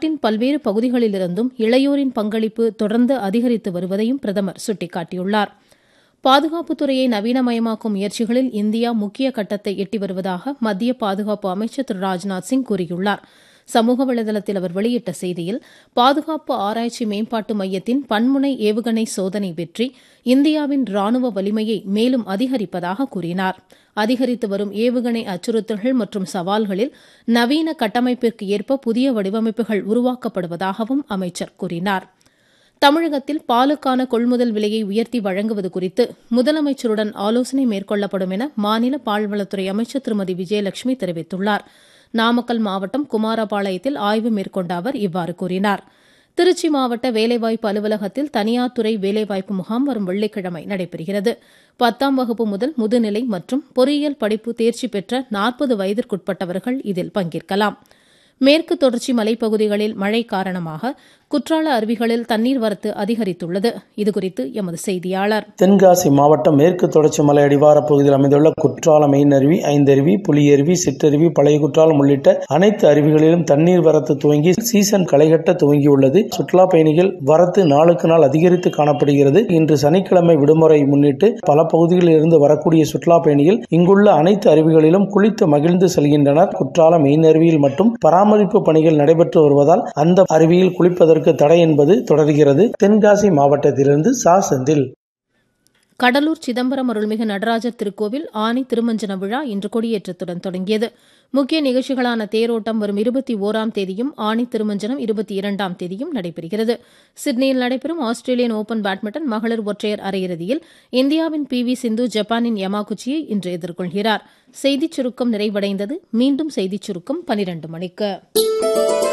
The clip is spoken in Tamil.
நாட்டின் பல்வேறு பகுதிகளிலிருந்தும் இளையோரின் பங்களிப்பு தொடர்ந்து அதிகரித்து வருவதையும் பிரதமர் சுட்டிக்காட்டியுள்ளார் பாதுகாப்புத்துறையை நவீனமயமாக்கும் முயற்சிகளில் இந்தியா முக்கிய கட்டத்தை எட்டி வருவதாக மத்திய பாதுகாப்பு அமைச்சர் திரு ராஜ்நாத் சிங் கூறியுள்ளார் சமூக வலைதளத்தில் அவர் வெளியிட்ட செய்தியில் பாதுகாப்பு ஆராய்ச்சி மேம்பாட்டு மையத்தின் பன்முனை ஏவுகணை சோதனை வெற்றி இந்தியாவின் ராணுவ வலிமையை மேலும் அதிகரிப்பதாக கூறினார் அதிகரித்து வரும் ஏவுகணை அச்சுறுத்தல்கள் மற்றும் சவால்களில் நவீன கட்டமைப்பிற்கு ஏற்ப புதிய வடிவமைப்புகள் உருவாக்கப்படுவதாகவும் அமைச்சர் கூறினார் தமிழகத்தில் பாலுக்கான கொள்முதல் விலையை உயர்த்தி வழங்குவது குறித்து முதலமைச்சருடன் ஆலோசனை மேற்கொள்ளப்படும் என மாநில பால்வளத்துறை அமைச்சர் திருமதி விஜயலட்சுமி தெரிவித்துள்ளார் நாமக்கல் மாவட்டம் குமாரபாளையத்தில் ஆய்வு மேற்கொண்ட அவர் இவ்வாறு கூறினார் திருச்சி மாவட்ட வேலைவாய்ப்பு அலுவலகத்தில் தனியார் துறை வேலைவாய்ப்பு முகாம் வரும் வெள்ளிக்கிழமை நடைபெறுகிறது பத்தாம் வகுப்பு முதல் முதுநிலை மற்றும் பொறியியல் படிப்பு தேர்ச்சி பெற்ற நாற்பது வயதிற்குட்பட்டவர்கள் இதில் பங்கேற்கலாம் மேற்கு தொடர்ச்சி மலைப்பகுதிகளில் மழை காரணமாக குற்றால அருவிகளில் தண்ணீர் வரத்து அதிகரித்துள்ளது இதுகுறித்து எமது செய்தியாளர் தென்காசி மாவட்டம் மேற்கு தொடர்ச்சி மலை அடிவார பகுதியில் அமைந்துள்ள குற்றாலம் மெயின் அருவி ஐந்தருவி புலியருவி சிற்றருவி பழைய குற்றாலம் உள்ளிட்ட அனைத்து அருவிகளிலும் தண்ணீர் வரத்து துவங்கி சீசன் களைகட்ட துவங்கியுள்ளது சுற்றுலா பயணிகள் வரத்து நாளுக்கு நாள் அதிகரித்து காணப்படுகிறது இன்று சனிக்கிழமை விடுமுறை முன்னிட்டு பல பகுதிகளில் இருந்து வரக்கூடிய சுற்றுலா பயணிகள் இங்குள்ள அனைத்து அருவிகளிலும் குளித்து மகிழ்ந்து செல்கின்றனர் குற்றாலம் மெயின் அருவியில் மட்டும் பராமரிப்பு பணிகள் நடைபெற்று வருவதால் அந்த அருவியில் குளிப்பதற்கு தடை என்பது தொடர்கிறது தென்காசி மாவட்டத்திலிருந்து சா செந்தில் கடலூர் சிதம்பரம் அருள்மிகு நடராஜர் திருக்கோவில் ஆனி திருமஞ்சன விழா இன்று கொடியேற்றத்துடன் தொடங்கியது முக்கிய நிகழ்ச்சிகளான தேரோட்டம் வரும் இருபத்தி ஓராம் தேதியும் ஆணி திருமஞ்சனம் இருபத்தி இரண்டாம் தேதியும் நடைபெறுகிறது சிட்னியில் நடைபெறும் ஆஸ்திரேலியன் ஓபன் பேட்மிண்டன் மகளிர் ஒற்றையர் அரையிறுதியில் இந்தியாவின் பி வி சிந்து ஜப்பானின் யமாகுச்சியை இன்று எதிர்கொள்கிறார் செய்திச் சுருக்கம் நிறைவடைந்தது மீண்டும் செய்திச் சுருக்கம் பனிரண்டு மணிக்கு